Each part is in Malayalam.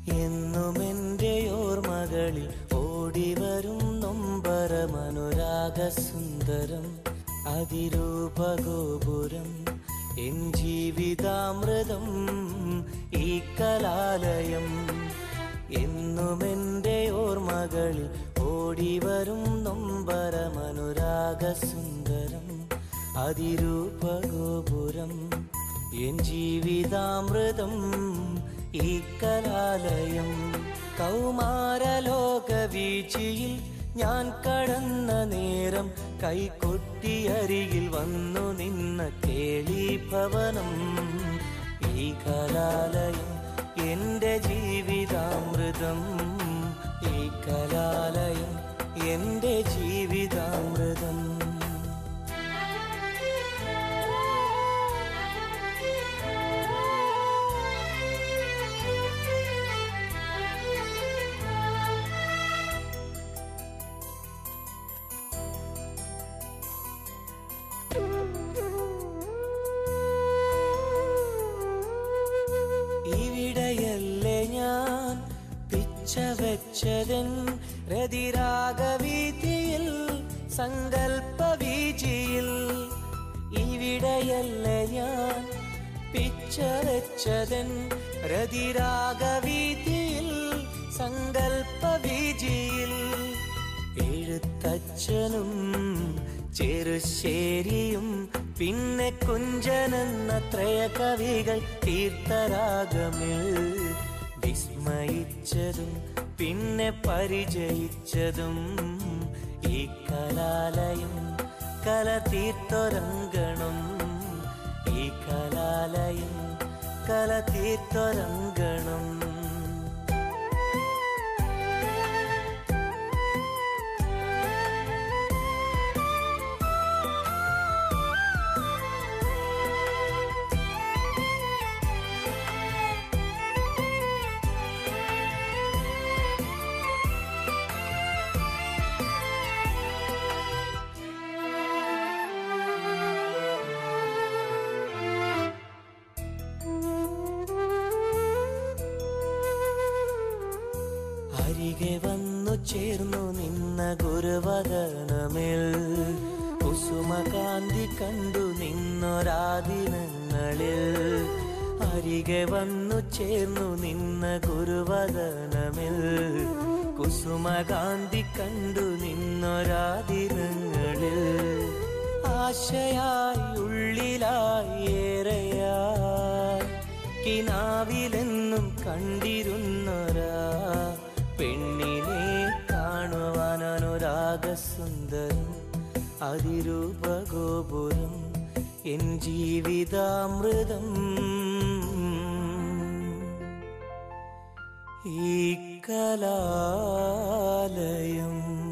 എന്നുമെന്റെ ഓർമ്മകളിൽ ഓടിവരും നൊമ്പരമനുരാഗസുന്ദരം അതിരൂപഗോപുരം എൻ ജീവിതാമൃതം ഈ കലാലയം എന്നുമെന്റെ ഓർമ്മകളിൽ ഓടിവരും നൊമ്പരമനുരാഗസുന്ദരം അതിരൂപഗോപുരം എൻ ജീവിതാമൃതം ഈ കലാലയം കൗമാരലോക വീഴ്ചയിൽ ഞാൻ കടന്ന നേരം കൈകൊട്ടിയരികിൽ വന്നു നിന്ന കേളീഭവനം ഈ കലാലയം എന്റെ ജീവിതാമൃതം ഈ കലാലയം എന്റെ ജീവിതാമൃതം ഇവിടെയല്ലേ ഞാൻ പിച്ച വെച്ചതൻ രതിരാഗവീതിയിൽ സങ്കൽപ്പ വീജിയിൽ ഇവിടെയല്ലേ ഞാൻ പിച്ച വെച്ചതൻ രതിരാഗവീതിയിൽ സങ്കൽപ്പ വീജിയിൽ എഴുത്തച്ഛനും ചെറുശ്ശേരിയും പിന്നെ കുഞ്ചനെന്ന ത്രയ കവികൾ തീർത്ഥരാഗമിൽ വിസ്മയിച്ചതും പിന്നെ പരിചയിച്ചതും ഈ കലാലയം കല തീർത്തൊരങ്കണം ഈ കലാലയം കല തീർത്തൊരങ്കണം അരികെ വന്നു ചേർന്നു നിന്ന ഗുരുവദനമിൽ കുസുമകാന്തി കണ്ടു നിന്നൊരാദിനങ്ങളിൽ അരികെ വന്നു ചേർന്നു നിന്ന ഗുരുവദനമിൽ കുസുമകാന്തി കണ്ടു നിന്നൊരാദിനങ്ങളിൽ ആശയായി ഉള്ളിലായി ഏറെയായി കിനാവിലെന്നും കണ്ടിരുന്നൊരാ പെണ്ണിനെ കാണുവാനൊരാഗസുന്ദരം അതിരൂപഗോപുരം എൻ ജീവിതാമൃതം ഈ കലാലയം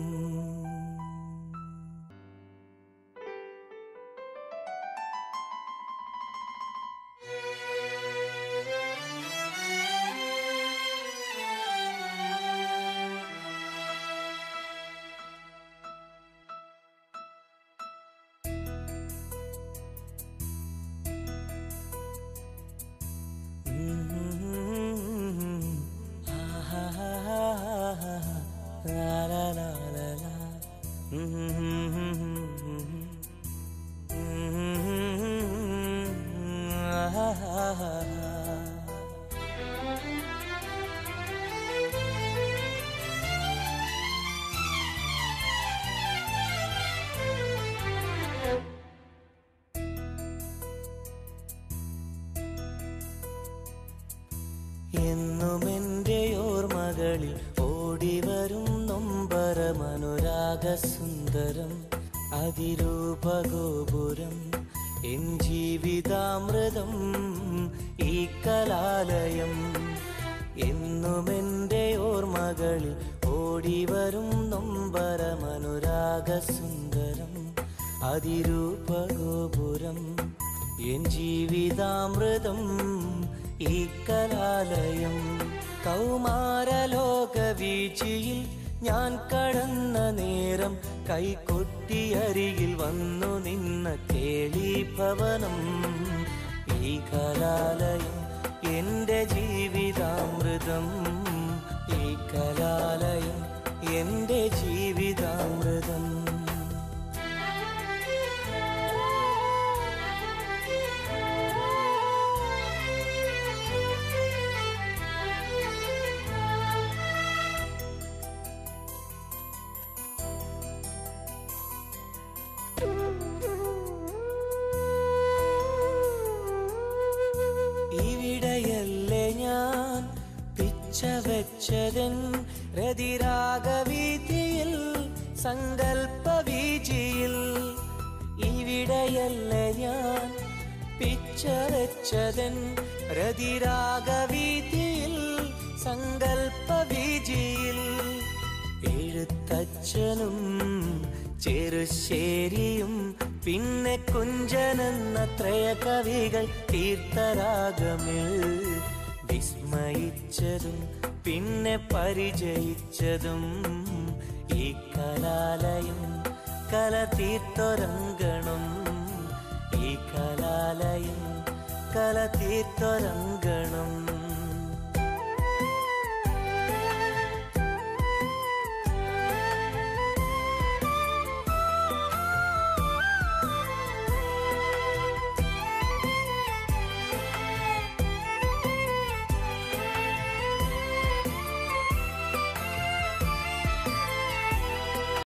എന്നുമെന്റെ ഓർമ്മകളിൽ ഓടിവരും നൊമ്പരമനുരാഗസുന്ദരം അതിരൂപഗോപുരം എൻ ജീവിതാമൃതം ഈ കലാലയം എന്നുമെന്റെ ഓർമ്മകളിൽ ഓടിവരും നൊമ്പരമനുരാഗസുന്ദരം അതിരൂപഗോപുരം എൻ ജീവിതാമൃതം ഈ കലാലയം കൗമാരലോക വീഴ്ചയിൽ ഞാൻ കടന്ന നേരം കൈകൊട്ടിയരികിൽ വന്നു നിന്ന കേളീഭവനം ഈ കലാലയം എൻ്റെ ജീവിതാമൃതം ഈ കലാലയം എൻ്റെ ജീവിതാമൃതം ഇവിടെയല്ലേ ഞാൻ പിച്ച വെച്ചതൻ രതിരാഗവീതിയിൽ സങ്കൽപ്പ വീജിയിൽ ഇവിടെയല്ലേ ഞാൻ പിച്ച വെച്ചതൻ രതിരാഗവീതിയിൽ സങ്കൽപ്പ വീജിയിൽ എഴുത്തച്ഛനും ചെറുശ്ശേരിയും പിന്നെ കുഞ്ചനെന്ന ത്രയ കവികൾ തീർത്ഥരാഗമിൽ വിസ്മയിച്ചതും പിന്നെ പരിചയിച്ചതും ഈ കലാലയം കല തീർത്തൊരങ്കണം ഈ കലാലയം കല തീർത്തൊരങ്കണം